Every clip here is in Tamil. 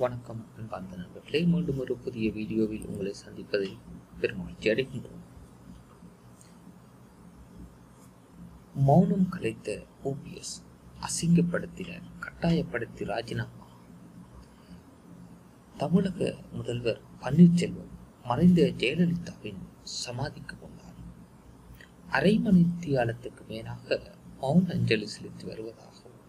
வணக்கம் அன்பார்ந்த நண்பர்களே மீண்டும் ஒரு புதிய வீடியோவில் உங்களை சந்திப்பதில் பெருமகிழ்ச்சி அடைகின்றோம் மௌனம் கலைத்த ஓபிஎஸ் அசிங்கப்படுத்தினர் கட்டாயப்படுத்தி ராஜினாமா தமிழக முதல்வர் பன்னீர்செல்வம் மறைந்த ஜெயலலிதாவின் சமாதிக்கு முன்னால் அரை மணி தியாலத்துக்கு மேலாக மௌன அஞ்சலி செலுத்தி வருவதாகவும்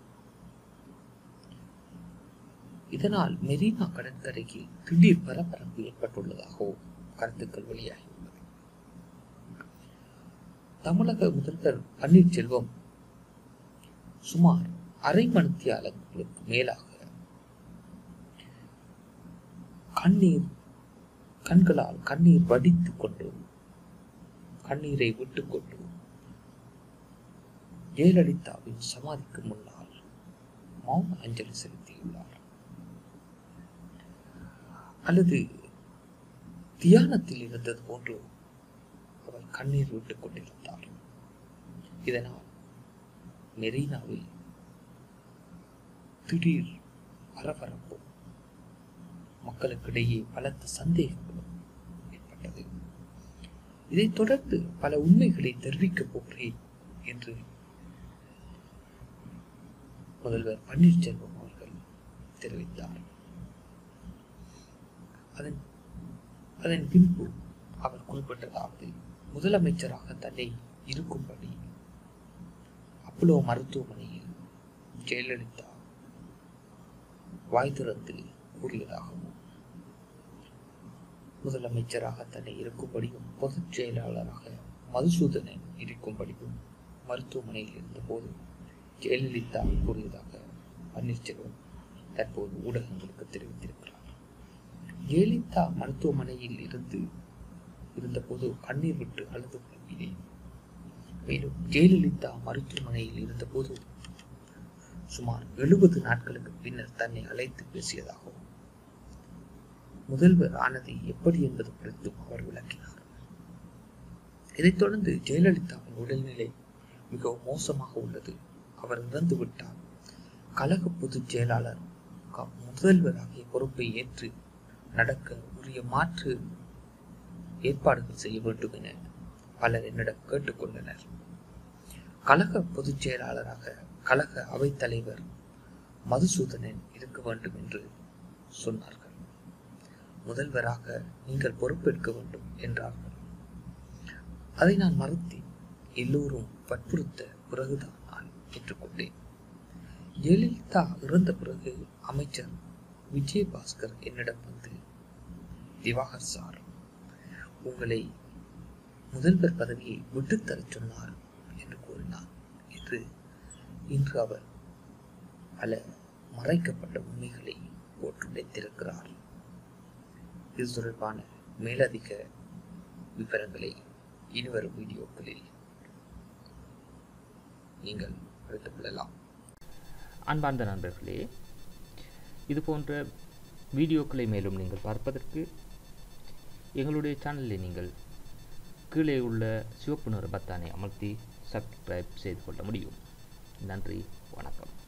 இதனால் மெரினா கடற்கரையில் திடீர் பரபரப்பு ஏற்பட்டுள்ளதாகவும் கருத்துக்கள் வெளியாகியுள்ளது தமிழக முதல்வர் பன்னீர்செல்வம் சுமார் அரை மணித்தியாலங்களுக்கு மேலாக கண்ணீர் கண்களால் கண்ணீர் வடித்துக் கொண்டு கண்ணீரை விட்டுக்கொண்டு ஜெயலலிதாவின் சமாதிக்கு முன்னால் மௌன அஞ்சலி செலுத்தியுள்ளார் அல்லது தியானத்தில் இருந்தது போன்று அவர் கண்ணீர் விட்டுக் கொண்டிருந்தார் இதனால் மெரீனாவில் திடீர் பரபரப்பு மக்களுக்கிடையே பலத்த சந்தேகங்களும் ஏற்பட்டது இதைத் தொடர்ந்து பல உண்மைகளை தெரிவிக்கப் போகிறேன் என்று முதல்வர் பன்னீர்செல்வம் அவர்கள் தெரிவித்தார் அதன் அதன் பின்பு அவர் குறிப்பிட்டதாவது முதலமைச்சராக தன்னை இருக்கும்படி அப்போலோ மருத்துவமனையில் ஜெயலலிதா வாய் திறந்து கூறியதாகவும் முதலமைச்சராக தன்னை இருக்கும்படியும் பொதுச் செயலாளராக மதுசூதனன் இருக்கும்படியும் மருத்துவமனையில் இருந்தபோது ஜெயலலிதா கூறியதாக பன்னீர்செல்வம் தற்போது ஊடகங்களுக்கு தெரிவித்திருக்கிறார் ஜெயலலிதா மருத்துவமனையில் இருந்து இருந்தபோது கண்ணீர் விட்டு அழுது புலம்பினேன் மேலும் ஜெயலலிதா மருத்துவமனையில் இருந்தபோது சுமார் எழுபது நாட்களுக்கு பின்னர் தன்னை அழைத்து பேசியதாகவும் முதல்வர் ஆனது எப்படி என்பது குறித்தும் அவர் விளக்கினார் இதைத் தொடர்ந்து ஜெயலலிதாவின் உடல்நிலை மிகவும் மோசமாக உள்ளது அவர் இறந்து விட்டார் கழக பொதுச் செயலாளர் முதல்வராகிய பொறுப்பை ஏற்று நடக்க உரிய மாற்று ஏற்பாடுகள் செய்ய வேண்டும் என பலர் என்னிடம் கேட்டுக்கொண்டனர் கழக பொதுச் செயலாளராக கழக அவைத் தலைவர் மதுசூதனன் இருக்க வேண்டும் என்று சொன்னார்கள் முதல்வராக நீங்கள் பொறுப்பேற்க வேண்டும் என்றார்கள் அதை நான் மறுத்தேன் எல்லோரும் வற்புறுத்த பிறகுதான் நான் ஏற்றுக்கொண்டேன் ஜெயலலிதா இறந்த பிறகு அமைச்சர் விஜயபாஸ்கர் என்னிடம் வந்து திவாகர் சார் உங்களை முதல்வர் பதவியை விட்டுத்தரச் சொன்னார் என்று கூறினார் என்று இன்று அவர் பல மறைக்கப்பட்ட உண்மைகளை போட்டுடைத்திருக்கிறார் இது தொடர்பான மேலதிக விவரங்களை இனிவரும் வீடியோக்களில் நீங்கள் அறிந்து கொள்ளலாம் அன்பார்ந்த நண்பர்களே இது போன்ற வீடியோக்களை மேலும் நீங்கள் பார்ப்பதற்கு எங்களுடைய சேனலை நீங்கள் கீழே உள்ள சிவப்பு நிற பத்தானை அமர்த்தி சப்ஸ்கிரைப் செய்து கொள்ள முடியும் நன்றி வணக்கம்